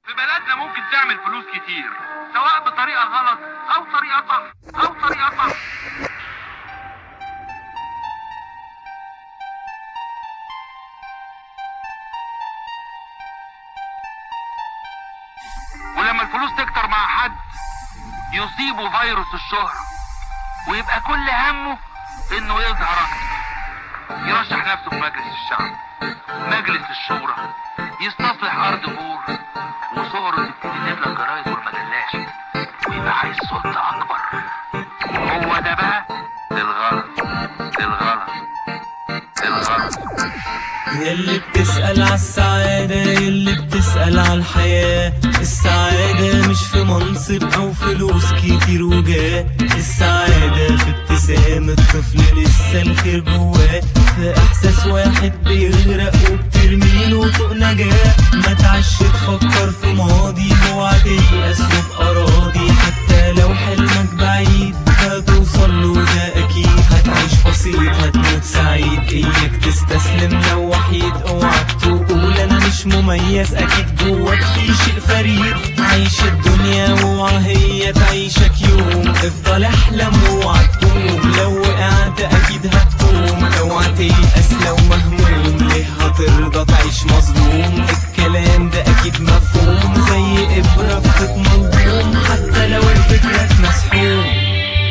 في بلدنا ممكن تعمل فلوس كتير سواء بطريقة غلط أو طريقة صح أو طريقة صح ولما الفلوس تكتر مع حد يصيبه فيروس الشهرة ويبقى كل همه انه يظهر اكتر يرشح نفسه في مجلس الشعب مجلس الشورى يستصلح ارض بور وصوره تبتدي تملى الجرايد والمجلات ويبقى عايز سلطة اكبر هو ده بقى الغلط الغلط الغلط يلي بتسأل عالسعادة يلي بتسأل عالحياة السعادة مش في منصب أو فلوس كتير وجاه السعادة في ابتسام الطفل لسه الخير جواه في إحساس واحد بيغرق وبترميله طوق نجاة ما تعش تفكر في ماضي اوعى تيأس بأراضي حتى لو حلمك بعيد هتوصل له ده أكيد هتعيش بسيط هتموت سعيد إياك تستسلم لو وحيد اوعى تقول أنا مش مميز أكيد جواك في شيء فريد عيش الدنيا واوعى هي تعيشك يوم افضل احلم واوعى تقوم لو وقعت أكيد هتقوم اوعى تيأس لو مهموم ليه هترضى تعيش مظلوم الكلام ده أكيد مفهوم زي إبرة في خيط ملضوم حتى لو الفكرة مسحوم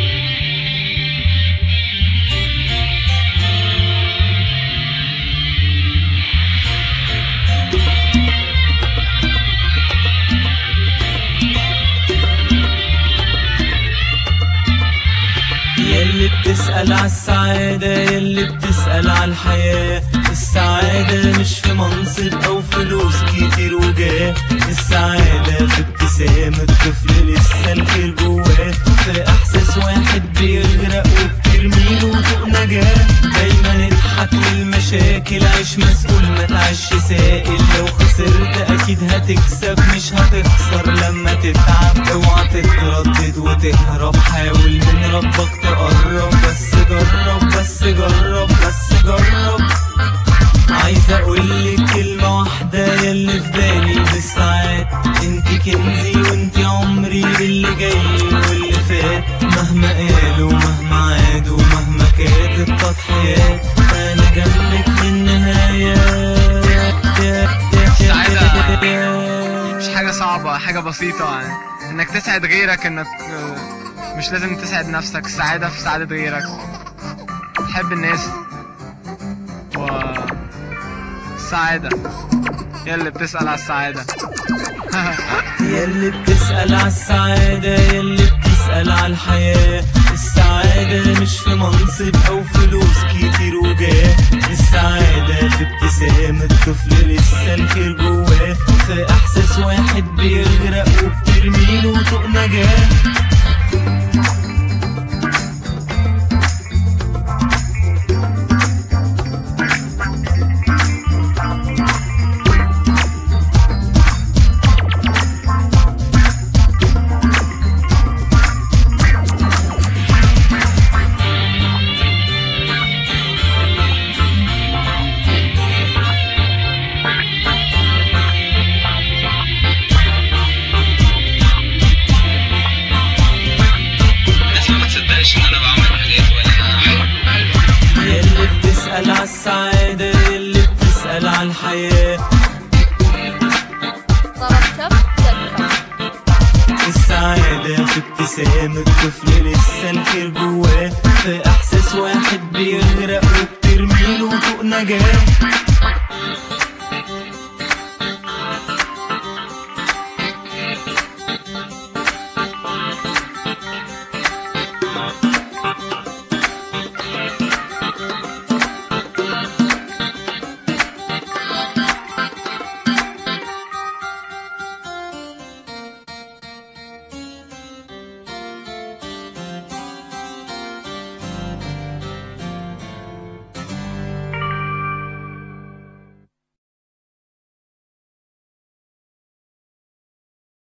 يلي بتسأل عالسعادة يلي بتسأل عالحياة السعادة مش في منصب أو فلوس كتير وجاه السعادة في ابتسام الطفل لسه الخير جواه في إحساس واحد بيغرق وبترميله طوق نجاة دايما اضحك للمشاكل عيش مسؤول ما تعيش سائل لو خسرت أكيد هتكسب مش هتخسر لما تتعب اوعى تتردد وتهرب حاول من ربك تقرب بس جرب بس جرب بس جرب عايز اقولك كلمة واحدة ياللي في بالي بالساعات انت كنزي وانت عمري باللي جاي واللي فات مهما قالوا مهما عادوا مهما كانت التضحيات انا جنبك للنهاية مش حاجة صعبة حاجة بسيطة يعني انك تسعد غيرك انك آه، مش لازم تسعد نفسك السعادة في سعادة غيرك تحب الناس و السعادة يلي بتسأل على السعادة يلي بتسأل عالسعادة يلي بتسأل عالحياة السعادة مش في منصب أو فلوس كتير وجاه السعادة في ابتسام الطفل لسه الخير جواه في إحساس واحد بيغرق وبترميله طوق نجاة الناس ما تصدقش ان انا بعمل حاجات ولا يلي بتسأل عالسعادة يلي بتسأل عالحياة طرب تدفع السعادة في ابتسام الطفل لسه الخير جواه في إحساس واحد بيغرق وبترميله طوق نجاة